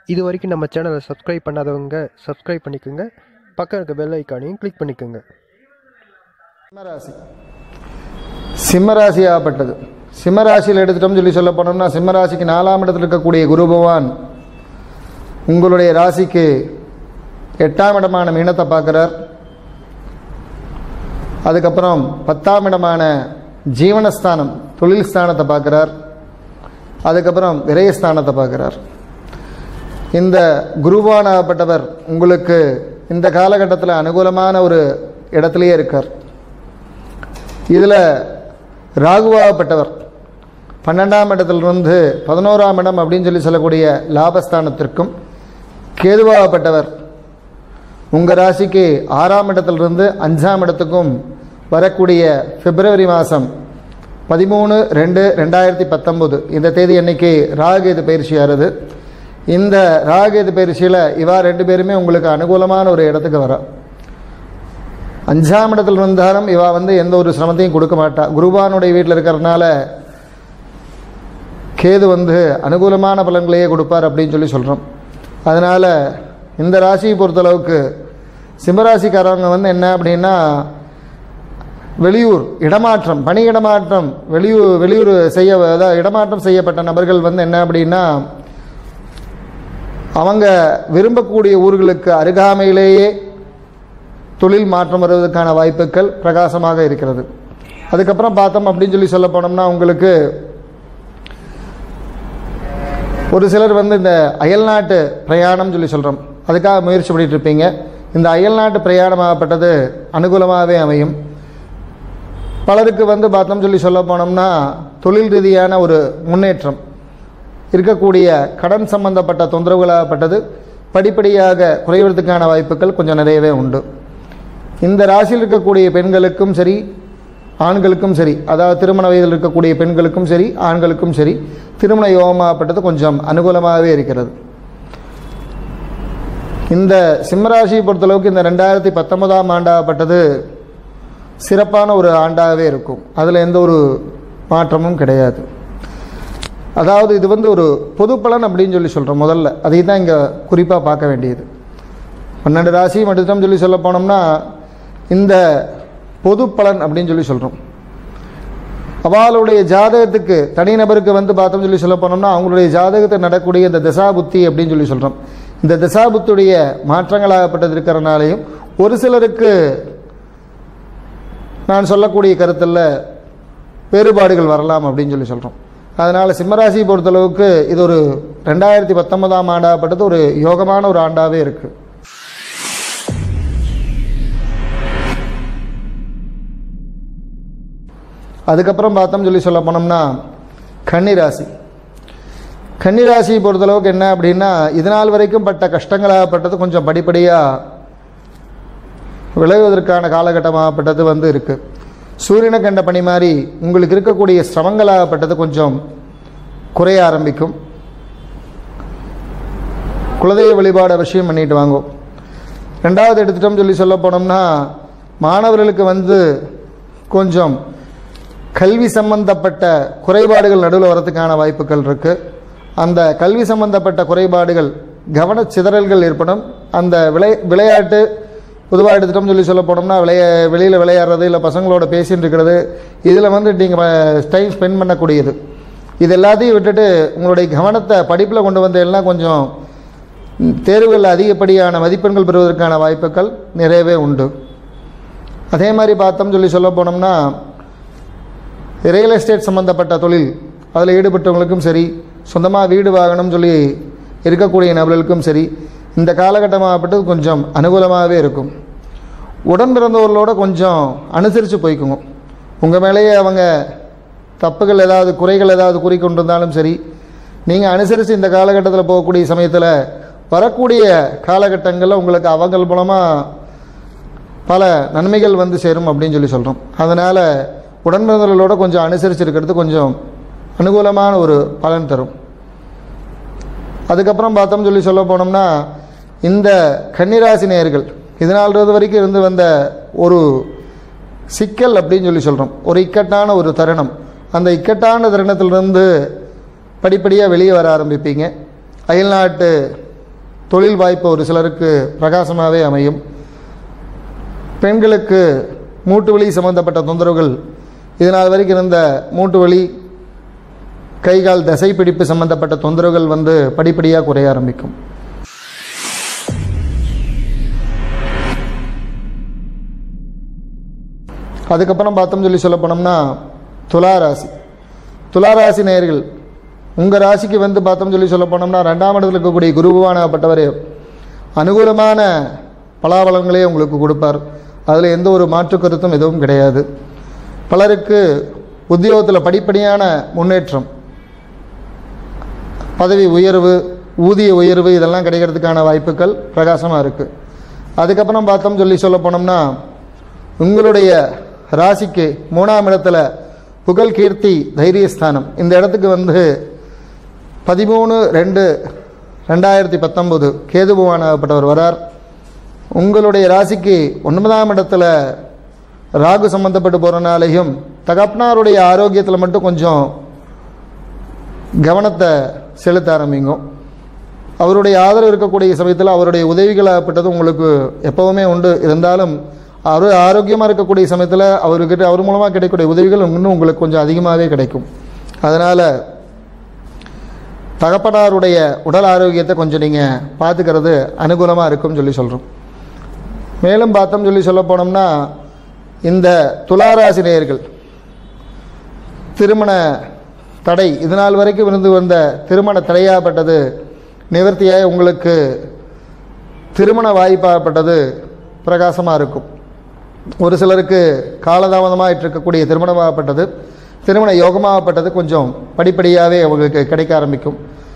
இது வரைக்கும் நம்ம சேனலை சப்ஸ்கிரைப் பண்ணாதவங்க சப்ஸ்கிரைப் பண்ணிக்கோங்க பக்கம் இருக்க பெல் ஐக்கானையும் கிளிக் பண்ணிக்கோங்க சிம்மராசி சிம்மராசியாகப்பட்டது சிம்மராசியில் எடுத்துட்டோம்னு சொல்லி சொல்ல போனோம்னா சிம்மராசிக்கு நாலாம் இடத்தில் இருக்கக்கூடிய குரு பகவான் உங்களுடைய ராசிக்கு எட்டாம் இடமான மீனத்தை பார்க்குறார் அதுக்கப்புறம் பத்தாம் இடமான ஜீவனஸ்தானம் தொழில் ஸ்தானத்தை பார்க்குறார் அதுக்கப்புறம் விரயஸ்தானத்தை பார்க்குறார் இந்த குருவானாகப்பட்டவர் உங்களுக்கு இந்த காலகட்டத்தில் அனுகூலமான ஒரு இடத்துலையே இருக்கார் இதில் ராகுவாகப்பட்டவர் பன்னெண்டாம் இடத்திலிருந்து பதினோராம் இடம் அப்படின்னு சொல்லி சொல்லக்கூடிய லாபஸ்தானத்திற்கும் கேதுவாகப்பட்டவர் உங்கள் ராசிக்கு ஆறாம் இடத்திலிருந்து அஞ்சாம் இடத்துக்கும் வரக்கூடிய பிப்ரவரி மாதம் பதிமூணு ரெண்டு ரெண்டாயிரத்தி பத்தொம்போது இந்த தேதி அன்னைக்கு ராகுகேது பயிற்சியாகிறது இந்த ராகுகேது பயிற்சியில் இவா ரெண்டு பேருமே உங்களுக்கு அனுகூலமான ஒரு இடத்துக்கு வரா அஞ்சாம் இடத்துல இருந்தாலும் இவா வந்து எந்த ஒரு சிரமத்தையும் கொடுக்க மாட்டா குருபானுடைய வீட்டில் இருக்கிறதுனால கேது வந்து அனுகூலமான பலன்களையே கொடுப்பார் அப்படின்னு சொல்லி சொல்கிறோம் அதனால் இந்த ராசியை பொறுத்தளவுக்கு சிம்மராசிக்காரவங்க வந்து என்ன அப்படின்னா வெளியூர் இடமாற்றம் பணி இடமாற்றம் வெளியூர் வெளியூர் செய்ய அதாவது இடமாற்றம் செய்யப்பட்ட நபர்கள் வந்து என்ன அப்படின்னா அவங்க விரும்பக்கூடிய ஊர்களுக்கு அருகாமையிலேயே தொழில் மாற்றம் வருவதற்கான வாய்ப்புகள் பிரகாசமாக இருக்கிறது அதுக்கப்புறம் பார்த்தோம் அப்படின்னு சொல்லி சொல்ல போனோம்னா உங்களுக்கு ஒரு சிலர் வந்து இந்த அயல்நாட்டு பிரயாணம் சொல்லி சொல்கிறோம் அதுக்காக முயற்சி பண்ணிட்டு இருப்பீங்க இந்த அயல்நாட்டு பிரயாணமாகப்பட்டது அனுகூலமாகவே அமையும் பலருக்கு வந்து பார்த்தோம் சொல்லி சொல்ல போனோம்னா தொழில் ரீதியான ஒரு முன்னேற்றம் இருக்கக்கூடிய கடன் சம்பந்தப்பட்ட தொந்தரவுகளாகப்பட்டது படிப்படியாக குறைவதற்கான வாய்ப்புகள் கொஞ்சம் நிறையவே உண்டு இந்த ராசியில் இருக்கக்கூடிய பெண்களுக்கும் சரி ஆண்களுக்கும் சரி அதாவது திருமண வயதில் இருக்கக்கூடிய பெண்களுக்கும் சரி ஆண்களுக்கும் சரி திருமண யோகமாகப்பட்டது கொஞ்சம் அனுகூலமாகவே இருக்கிறது இந்த சிம்மராசியை பொறுத்தளவுக்கு இந்த ரெண்டாயிரத்தி பத்தொன்பதாம் ஆண்டாகப்பட்டது சிறப்பான ஒரு ஆண்டாகவே இருக்கும் அதில் எந்த ஒரு மாற்றமும் கிடையாது அதாவது இது வந்து ஒரு பொது பலன் அப்படின்னு சொல்லி சொல்கிறோம் முதல்ல அதை தான் இங்கே குறிப்பாக பார்க்க வேண்டியது பன்னெண்டு ராசியும் எடுத்தோம் சொல்லி சொல்ல போனோம்னா இந்த பொது பலன் அப்படின்னு சொல்லி சொல்கிறோம் அவளுடைய ஜாதகத்துக்கு தனிநபருக்கு வந்து பார்த்தோம் சொல்லி சொல்ல போனோம்னா அவங்களுடைய ஜாதகத்தை நடக்கூடிய இந்த தசாபுத்தி அப்படின்னு சொல்லி சொல்கிறோம் இந்த தசாபுத்துடைய மாற்றங்களாகப்பட்டது இருக்கிறனாலையும் ஒரு சிலருக்கு நான் சொல்லக்கூடிய கருத்தில் வேறுபாடுகள் வரலாம் அப்படின்னு சொல்லி சொல்கிறோம் அதனால் சிம்மராசியை பொறுத்தளவுக்கு இது ஒரு ரெண்டாயிரத்தி பத்தொன்பதாம் ஆண்டாகப்பட்டது ஒரு யோகமான ஒரு ஆண்டாகவே இருக்குது அதுக்கப்புறம் பார்த்தோம் சொல்லி சொல்ல போனோம்னா கன்னிராசி கன்னிராசியை பொறுத்தளவுக்கு என்ன அப்படின்னா இது நாள் வரைக்கும் பட்ட கஷ்டங்களாகப்பட்டது கொஞ்சம் படிப்படியாக விளைவதற்கான காலகட்டமாகப்பட்டது வந்து இருக்குது சூரியனை கண்ட பனி மாதிரி உங்களுக்கு இருக்கக்கூடிய சிரமங்களாகப்பட்டது கொஞ்சம் குறைய ஆரம்பிக்கும் குலதெய்வ வழிபாடு அவசியம் பண்ணிட்டு வாங்கும் ரெண்டாவது எடுத்துட்டோம் சொல்லி சொல்ல போனோம்னா மாணவர்களுக்கு வந்து கொஞ்சம் கல்வி சம்பந்தப்பட்ட குறைபாடுகள் நடுவில் வரதுக்கான வாய்ப்புகள் இருக்குது அந்த கல்வி சம்பந்தப்பட்ட குறைபாடுகள் கவனச்சிதறல்கள் ஏற்படும் அந்த விளை விளையாட்டு பொதுவாக எடுத்துட்டோம்னு சொல்லி சொல்ல போனோம்னா விளைய வெளியில் விளையாடுறது இல்லை பசங்களோட பேசின்னு இருக்கிறது இதில் வந்து நீங்கள் டைம் ஸ்பெண்ட் பண்ணக்கூடியது இது எல்லாத்தையும் விட்டுட்டு உங்களுடைய கவனத்தை படிப்பில் கொண்டு வந்து எல்லாம் கொஞ்சம் தேர்வுகளில் அதிகப்படியான மதிப்பெண்கள் பெறுவதற்கான வாய்ப்புகள் நிறையவே உண்டு அதே மாதிரி பார்த்தோம் சொல்லி சொல்ல போனோம்னா ரியல் எஸ்டேட் சம்மந்தப்பட்ட தொழில் அதில் ஈடுபட்டவங்களுக்கும் சரி சொந்தமாக வீடு வாங்கணும்னு சொல்லி இருக்கக்கூடிய நபர்களுக்கும் சரி இந்த காலகட்டமாகப்பட்டது கொஞ்சம் அனுகூலமாகவே இருக்கும் உடன் பிறந்தவர்களோட கொஞ்சம் அனுசரித்து போய்க்குங்க உங்கள் மேலேயே அவங்க தப்புகள் ஏதாவது குறைகள் ஏதாவது கூறி கொண்டிருந்தாலும் சரி நீங்கள் அனுசரித்து இந்த காலகட்டத்தில் போகக்கூடிய சமயத்தில் வரக்கூடிய காலகட்டங்களில் உங்களுக்கு அவங்கள் மூலமாக பல நன்மைகள் வந்து சேரும் அப்படின்னு சொல்லி சொல்கிறோம் அதனால் உடன்பிறந்தவர்களோட கொஞ்சம் அனுசரித்து இருக்கிறது கொஞ்சம் அனுகூலமான ஒரு பலன் தரும் அதுக்கப்புறம் பார்த்தோம் சொல்லி சொல்ல போனோம்னா இந்த கன்னிராசி நேயர்கள் இதனால் வரைக்கும் இருந்து வந்த ஒரு சிக்கல் அப்படின்னு சொல்லி சொல்கிறோம் ஒரு இக்கட்டான ஒரு தருணம் அந்த இக்கட்டான தருணத்திலிருந்து படிப்படியாக வெளியே வர ஆரம்பிப்பீங்க அயல்நாட்டு தொழில் வாய்ப்பு ஒரு சிலருக்கு பிரகாசமாகவே அமையும் பெண்களுக்கு மூட்டு வலி சம்பந்தப்பட்ட தொந்தரவுகள் இதனால் வரைக்கும் இருந்த மூட்டு வலி கை கால் தசை பிடிப்பு சம்பந்தப்பட்ட தொந்தரவுகள் வந்து படிப்படியாக குறைய ஆரம்பிக்கும் அதுக்கப்புறம் பார்த்தோம் சொல்லி சொல்ல போனோம்னா துலா ராசி துலா ராசி நேயர்கள் உங்கள் ராசிக்கு வந்து பார்த்தோம் சொல்லி சொல்ல போனோம்னா ரெண்டாம் இடத்துல இருக்கக்கூடிய குருபவானப்பட்டவர் அனுகூலமான பலாபலங்களே உங்களுக்கு கொடுப்பார் அதில் எந்த ஒரு மாற்று கருத்தும் எதுவும் கிடையாது பலருக்கு உத்தியோகத்தில் படிப்படியான முன்னேற்றம் பதவி உயர்வு ஊதிய உயர்வு இதெல்லாம் கிடைக்கிறதுக்கான வாய்ப்புகள் பிரகாசமாக இருக்குது அதுக்கப்புறம் பார்த்தோம் சொல்லி சொல்ல போனோம்னா உங்களுடைய ராசிக்கு மூணாம் இடத்துல புகழ் கீர்த்தி தைரியஸ்தானம் இந்த இடத்துக்கு வந்து பதிமூணு ரெண்டு ரெண்டாயிரத்தி பத்தொம்போது கேதுபவானாகப்பட்டவர் வரார் உங்களுடைய ராசிக்கு ஒன்பதாம் இடத்துல ராகு சம்மந்தப்பட்டு போகிறனாலையும் தகப்பனாருடைய ஆரோக்கியத்தில் மட்டும் கொஞ்சம் கவனத்தை செலுத்த ஆரம்பிங்க அவருடைய ஆதரவு இருக்கக்கூடிய சமயத்தில் அவருடைய உதவிகளாகப்பட்டது உங்களுக்கு எப்போவுமே உண்டு இருந்தாலும் அவர் ஆரோக்கியமாக இருக்கக்கூடிய சமயத்தில் அவர்கிட்ட அவர் மூலமாக கிடைக்கக்கூடிய உதவிகள் இன்னும் உங்களுக்கு கொஞ்சம் அதிகமாகவே கிடைக்கும் அதனால் தகப்பனாருடைய உடல் ஆரோக்கியத்தை கொஞ்சம் நீங்கள் பார்த்துக்கிறது அனுகூலமாக இருக்கும்னு சொல்லி சொல்கிறோம் மேலும் பார்த்தோம் சொல்லி சொல்ல போனோம்னா இந்த துளாராசி நேயர்கள் திருமண தடை இது நாள் வரைக்கும் இருந்து வந்த திருமண தடையாகப்பட்டது நிவர்த்தியாகி உங்களுக்கு திருமண வாய்ப்பாகப்பட்டது பிரகாசமாக இருக்கும் ஒரு சிலருக்கு காலதாமதமாக இருக்கக்கூடிய திருமணமாகப்பட்டது திருமண யோகமாகப்பட்டது கொஞ்சம் படிப்படியாகவே அவங்களுக்கு கிடைக்க ஆரம்பிக்கும்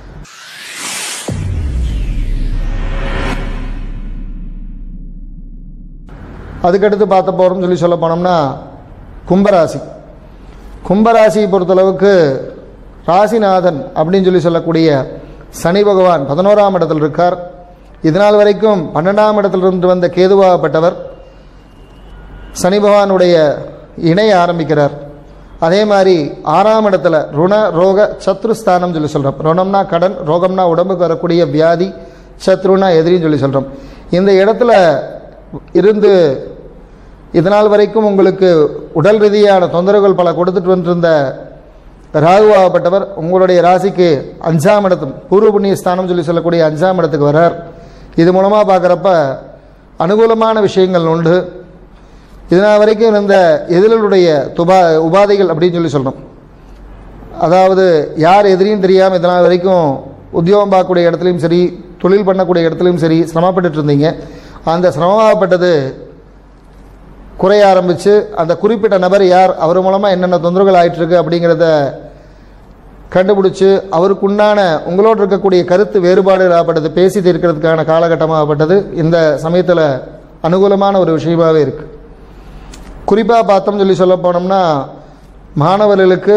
அதுக்கடுத்து பார்த்த போகிறோம்னு சொல்லி சொல்ல போனோம்னா கும்பராசி கும்பராசியை பொறுத்தளவுக்கு ராசிநாதன் அப்படின்னு சொல்லி சொல்லக்கூடிய சனி பகவான் பதினோராம் இடத்தில் இருக்கார் இதனால் வரைக்கும் பன்னெண்டாம் இடத்திலிருந்து வந்த கேதுவாகப்பட்டவர் சனி பகவானுடைய இணைய ஆரம்பிக்கிறார் அதே மாதிரி ஆறாம் இடத்துல ருண ரோக சத்ருஸ்தானம் சொல்லி சொல்கிறோம் ருணம்னா கடன் ரோகம்னா உடம்புக்கு வரக்கூடிய வியாதி சத்ருனா எதிரின்னு சொல்லி சொல்கிறோம் இந்த இடத்துல இருந்து இதனால் வரைக்கும் உங்களுக்கு உடல் ரீதியான தொந்தரவுகள் பல கொடுத்துட்டு வந்திருந்த ராகுவாகப்பட்டவர் உங்களுடைய ராசிக்கு அஞ்சாம் இடத்தும் பூர்வ புண்ணிய ஸ்தானம் சொல்லி சொல்லக்கூடிய அஞ்சாம் இடத்துக்கு வரார் இது மூலமாக பார்க்குறப்ப அனுகூலமான விஷயங்கள் உண்டு இதனால் வரைக்கும் இருந்த எதிரிகளுடைய துபா உபாதைகள் அப்படின்னு சொல்லி சொல்கிறோம் அதாவது யார் எதிரியும் தெரியாமல் இதனால் வரைக்கும் உத்தியோகம் பார்க்கக்கூடிய இடத்துலையும் சரி தொழில் பண்ணக்கூடிய இடத்துலையும் சரி சிரமப்பட்டுட்டு இருந்தீங்க அந்த சிரமமாகப்பட்டது குறைய ஆரம்பித்து அந்த குறிப்பிட்ட நபர் யார் அவர் மூலமாக என்னென்ன தொந்தரவுகள் ஆயிட்டிருக்கு அப்படிங்கிறத கண்டுபிடிச்சு அவருக்குண்டான உங்களோடு இருக்கக்கூடிய கருத்து வேறுபாடுகள் ஆகப்பட்டது பேசி தீர்க்கிறதுக்கான காலகட்டமாகப்பட்டது இந்த சமயத்தில் அனுகூலமான ஒரு விஷயமாகவே இருக்குது குறிப்பாக பார்த்தோம்னு சொல்லி சொல்ல போனோம்னா மாணவர்களுக்கு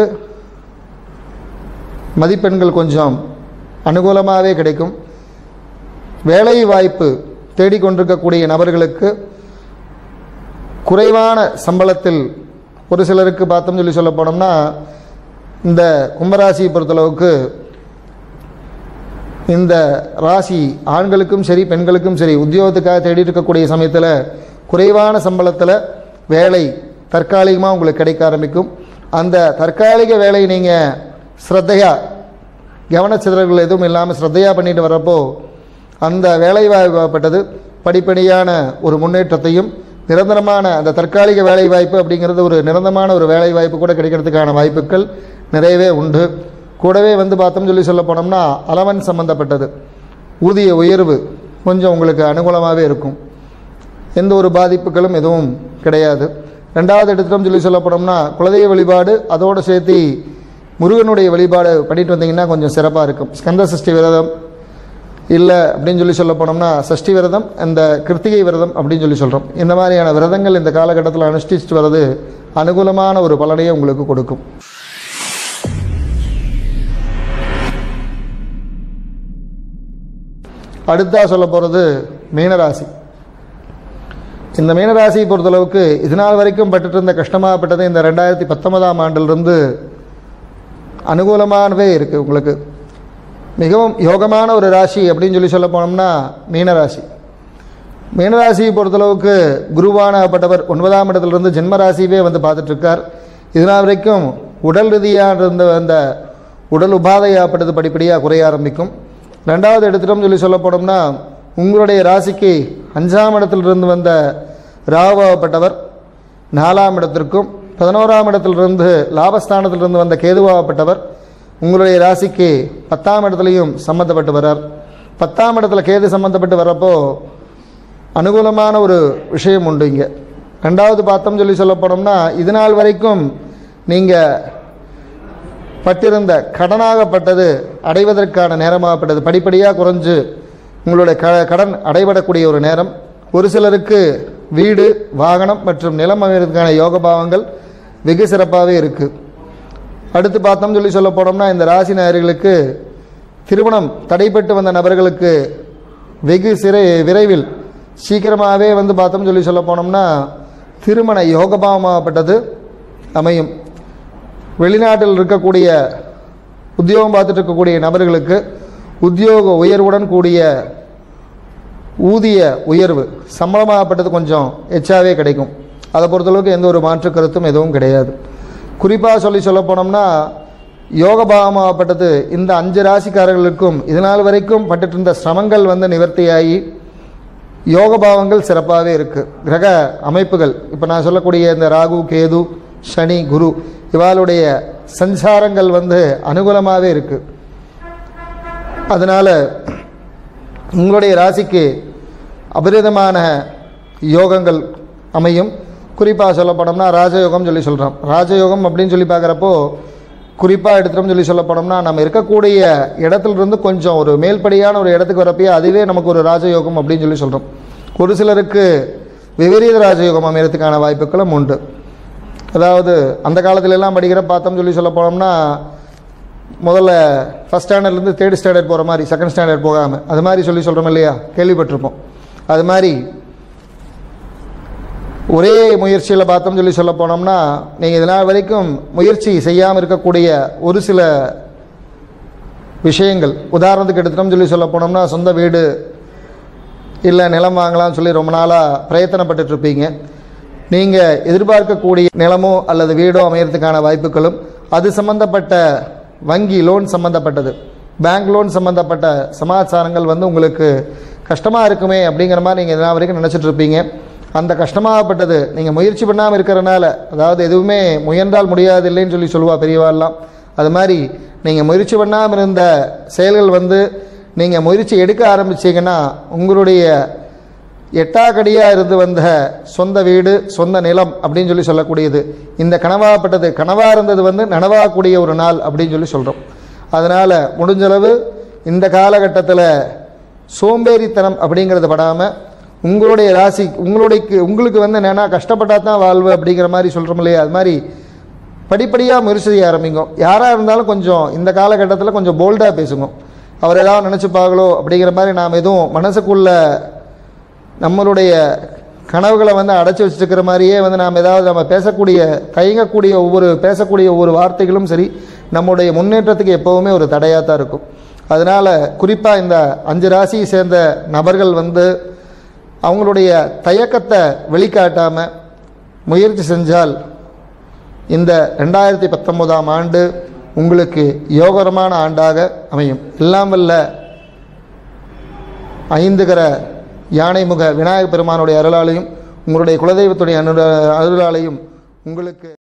மதிப்பெண்கள் கொஞ்சம் அனுகூலமாகவே கிடைக்கும் வேலை வாய்ப்பு தேடிக்கொண்டிருக்கக்கூடிய நபர்களுக்கு குறைவான சம்பளத்தில் ஒரு சிலருக்கு பார்த்தோம் சொல்லி சொல்ல போனோம்னா இந்த கும்பராசியை பொறுத்தளவுக்கு இந்த ராசி ஆண்களுக்கும் சரி பெண்களுக்கும் சரி உத்தியோகத்துக்காக தேடி இருக்கக்கூடிய சமயத்தில் குறைவான சம்பளத்தில் வேலை தற்காலிகமாக உங்களுக்கு கிடைக்க ஆரம்பிக்கும் அந்த தற்காலிக வேலை நீங்கள் ஸ்ரத்தையாக கவனச்சிதறல்கள் எதுவும் இல்லாமல் ஸ்ரத்தையாக பண்ணிட்டு வரப்போ அந்த வேலைவாய்ப்பட்டது படிப்படியான ஒரு முன்னேற்றத்தையும் நிரந்தரமான அந்த தற்காலிக வேலைவாய்ப்பு அப்படிங்கிறது ஒரு நிரந்தரமான ஒரு வேலைவாய்ப்பு கூட கிடைக்கிறதுக்கான வாய்ப்புகள் நிறையவே உண்டு கூடவே வந்து பார்த்தோம் சொல்லி சொல்ல போனோம்னா அலவன் சம்மந்தப்பட்டது ஊதிய உயர்வு கொஞ்சம் உங்களுக்கு அனுகூலமாகவே இருக்கும் எந்த ஒரு பாதிப்புகளும் எதுவும் கிடையாது ரெண்டாவது எடுத்துட்டோம் சொல்லி சொல்ல போனோம்னா குலதெய்வ வழிபாடு அதோடு சேர்த்து முருகனுடைய வழிபாடு பண்ணிட்டு வந்தீங்கன்னா கொஞ்சம் சிறப்பாக இருக்கும் ஸ்கந்த சஷ்டி விரதம் இல்லை அப்படின்னு சொல்லி சொல்ல போனோம்னா சஷ்டி விரதம் அந்த கிருத்திகை விரதம் அப்படின்னு சொல்லி சொல்கிறோம் இந்த மாதிரியான விரதங்கள் இந்த காலகட்டத்தில் அனுஷ்டிச்சுட்டு வர்றது அனுகூலமான ஒரு பலனையே உங்களுக்கு கொடுக்கும் அடுத்தா சொல்ல போகிறது மீனராசி இந்த மீனராசியை பொறுத்தளவுக்கு இது நாள் வரைக்கும் பட்டுட்டு இருந்த கஷ்டமாகப்பட்டது இந்த ரெண்டாயிரத்தி பத்தொன்பதாம் ஆண்டிலிருந்து அனுகூலமானவே இருக்குது உங்களுக்கு மிகவும் யோகமான ஒரு ராசி அப்படின்னு சொல்லி சொல்ல போனோம்னா மீனராசி மீனராசியை பொறுத்தளவுக்கு குருவானப்பட்டவர் ஒன்பதாம் இடத்திலிருந்து ஜென்ம ராசியவே வந்து பார்த்துட்ருக்கார் இதனால் வரைக்கும் உடல் ரீதியாக இருந்த அந்த உடல் உபாதையாப்பட்டது படிப்படியாக குறைய ஆரம்பிக்கும் ரெண்டாவது எடுத்துட்டோம் சொல்லி சொல்ல போனோம்னா உங்களுடைய ராசிக்கு அஞ்சாம் இடத்திலிருந்து வந்த ராவாகப்பட்டவர் நாலாம் இடத்திற்கும் பதினோராம் இடத்திலிருந்து லாபஸ்தானத்திலிருந்து வந்த கேதுவாகப்பட்டவர் உங்களுடைய ராசிக்கு பத்தாம் இடத்துலையும் சம்மந்தப்பட்டு வர்றார் பத்தாம் இடத்துல கேது சம்மந்தப்பட்டு வர்றப்போ அனுகூலமான ஒரு விஷயம் உண்டு இங்கே ரெண்டாவது பார்த்தோம் சொல்லி சொல்ல போனோம்னா இது நாள் வரைக்கும் நீங்கள் பட்டிருந்த கடனாகப்பட்டது அடைவதற்கான நேரமாகப்பட்டது படிப்படியாக குறைஞ்சு உங்களுடைய க கடன் அடைபடக்கூடிய ஒரு நேரம் ஒரு சிலருக்கு வீடு வாகனம் மற்றும் நிலம் அமைவதற்கான யோக பாவங்கள் வெகு சிறப்பாகவே இருக்குது அடுத்து பார்த்தோம் சொல்லி சொல்ல போனோம்னா இந்த ராசி நேயர்களுக்கு திருமணம் தடைப்பட்டு வந்த நபர்களுக்கு வெகு சிறை விரைவில் சீக்கிரமாகவே வந்து பார்த்தோம் சொல்லி சொல்ல போனோம்னா திருமண யோகபாவமாகப்பட்டது அமையும் வெளிநாட்டில் இருக்கக்கூடிய உத்தியோகம் பார்த்துட்டு இருக்கக்கூடிய நபர்களுக்கு உத்தியோக உயர்வுடன் கூடிய ஊதிய உயர்வு சம்பளமாகப்பட்டது கொஞ்சம் எச்சாவே கிடைக்கும் அதை பொறுத்தளவுக்கு எந்த ஒரு மாற்று கருத்தும் எதுவும் கிடையாது குறிப்பாக சொல்லி சொல்ல போனோம்னா யோகபாவமாகப்பட்டது இந்த அஞ்சு ராசிக்காரர்களுக்கும் இதனால் வரைக்கும் பட்டுட்டு இருந்த சிரமங்கள் வந்து நிவர்த்தியாகி யோக பாவங்கள் சிறப்பாகவே இருக்குது கிரக அமைப்புகள் இப்போ நான் சொல்லக்கூடிய இந்த ராகு கேது சனி குரு இவாளுடைய சஞ்சாரங்கள் வந்து அனுகூலமாகவே இருக்குது அதனால் உங்களுடைய ராசிக்கு அபரிதமான யோகங்கள் அமையும் குறிப்பாக சொல்ல போனோம்னா ராஜயோகம் சொல்லி சொல்கிறோம் ராஜயோகம் அப்படின்னு சொல்லி பார்க்குறப்போ குறிப்பாக எடுத்துட்டோம்னு சொல்லி சொல்ல போனோம்னா நம்ம இருக்கக்கூடிய இடத்துல இருந்து கொஞ்சம் ஒரு மேல்படியான ஒரு இடத்துக்கு வரப்பயே அதுவே நமக்கு ஒரு ராஜயோகம் அப்படின்னு சொல்லி சொல்கிறோம் ஒரு சிலருக்கு விபரீத ராஜயோகம் அமையறதுக்கான வாய்ப்புகளும் உண்டு அதாவது அந்த காலத்துல எல்லாம் படிக்கிற பார்த்தோம் சொல்லி சொல்ல போனோம்னா முதல்ல ஃபஸ்ட் ஸ்டாண்டர்ட்லேருந்து தேர்ட் ஸ்டாண்டர்ட் போகிற மாதிரி செகண்ட் ஸ்டாண்டர்ட் போகாமல் அது மாதிரி சொல்லி சொல்கிறோம் இல்லையா கேள்விப்பட்டிருப்போம் அது மாதிரி ஒரே முயற்சியில் பார்த்தோம் சொல்லி சொல்ல போனோம்னா நீங்கள் இதனால் வரைக்கும் முயற்சி செய்யாமல் இருக்கக்கூடிய ஒரு சில விஷயங்கள் உதாரணத்துக்கு எடுத்துட்டோம் சொல்லி சொல்ல போனோம்னா சொந்த வீடு இல்லை நிலம் வாங்கலாம்னு சொல்லி ரொம்ப நாளாக பிரயத்தனப்பட்டுட்டு இருப்பீங்க நீங்கள் எதிர்பார்க்கக்கூடிய நிலமோ அல்லது வீடோ அமையறதுக்கான வாய்ப்புகளும் அது சம்பந்தப்பட்ட வங்கி லோன் சம்பந்தப்பட்டது பேங்க் லோன் சம்பந்தப்பட்ட சமாச்சாரங்கள் வந்து உங்களுக்கு கஷ்டமாக இருக்குமே அப்படிங்கிற மாதிரி நீங்கள் இதனால் வரைக்கும் நினச்சிட்டு இருப்பீங்க அந்த கஷ்டமாகப்பட்டது நீங்கள் முயற்சி பண்ணாமல் இருக்கிறனால அதாவது எதுவுமே முயன்றால் முடியாது இல்லைன்னு சொல்லி சொல்லுவா பெரியவாள்லாம் அது மாதிரி நீங்கள் முயற்சி பண்ணாமல் இருந்த செயல்கள் வந்து நீங்கள் முயற்சி எடுக்க ஆரம்பிச்சீங்கன்னா உங்களுடைய எட்டாக்கடியாக இருந்து வந்த சொந்த வீடு சொந்த நிலம் அப்படின்னு சொல்லி சொல்லக்கூடியது இந்த கனவாகப்பட்டது கனவாக இருந்தது வந்து நனவாகக்கூடிய ஒரு நாள் அப்படின்னு சொல்லி சொல்கிறோம் அதனால் முடிஞ்சளவு இந்த காலகட்டத்தில் சோம்பேறித்தனம் அப்படிங்கிறது படாமல் உங்களுடைய ராசி உங்களுடைய உங்களுக்கு வந்து என்னென்னா கஷ்டப்பட்டா தான் வாழ்வு அப்படிங்கிற மாதிரி சொல்கிறோம் இல்லையா அது மாதிரி படிப்படியாக முயற்சி செய்ய ஆரம்பிங்க யாராக இருந்தாலும் கொஞ்சம் இந்த காலகட்டத்தில் கொஞ்சம் போல்டாக பேசுங்க அவர் ஏதாவது நினச்சிப்பாங்களோ அப்படிங்கிற மாதிரி நாம் எதுவும் மனசுக்குள்ள நம்மளுடைய கனவுகளை வந்து அடைச்சி வச்சுருக்கிற மாதிரியே வந்து நாம் ஏதாவது நம்ம பேசக்கூடிய தயங்கக்கூடிய ஒவ்வொரு பேசக்கூடிய ஒவ்வொரு வார்த்தைகளும் சரி நம்முடைய முன்னேற்றத்துக்கு எப்போவுமே ஒரு தடையாக தான் இருக்கும் அதனால் குறிப்பாக இந்த அஞ்சு ராசியை சேர்ந்த நபர்கள் வந்து அவங்களுடைய தயக்கத்தை வெளிக்காட்டாமல் முயற்சி செஞ்சால் இந்த ரெண்டாயிரத்தி பத்தொம்போதாம் ஆண்டு உங்களுக்கு யோகரமான ஆண்டாக அமையும் எல்லாம் வல்ல ஐந்துகர யானைமுக விநாயகப் பெருமானுடைய அருளாலையும் உங்களுடைய குலதெய்வத்துடைய அருளாலையும் உங்களுக்கு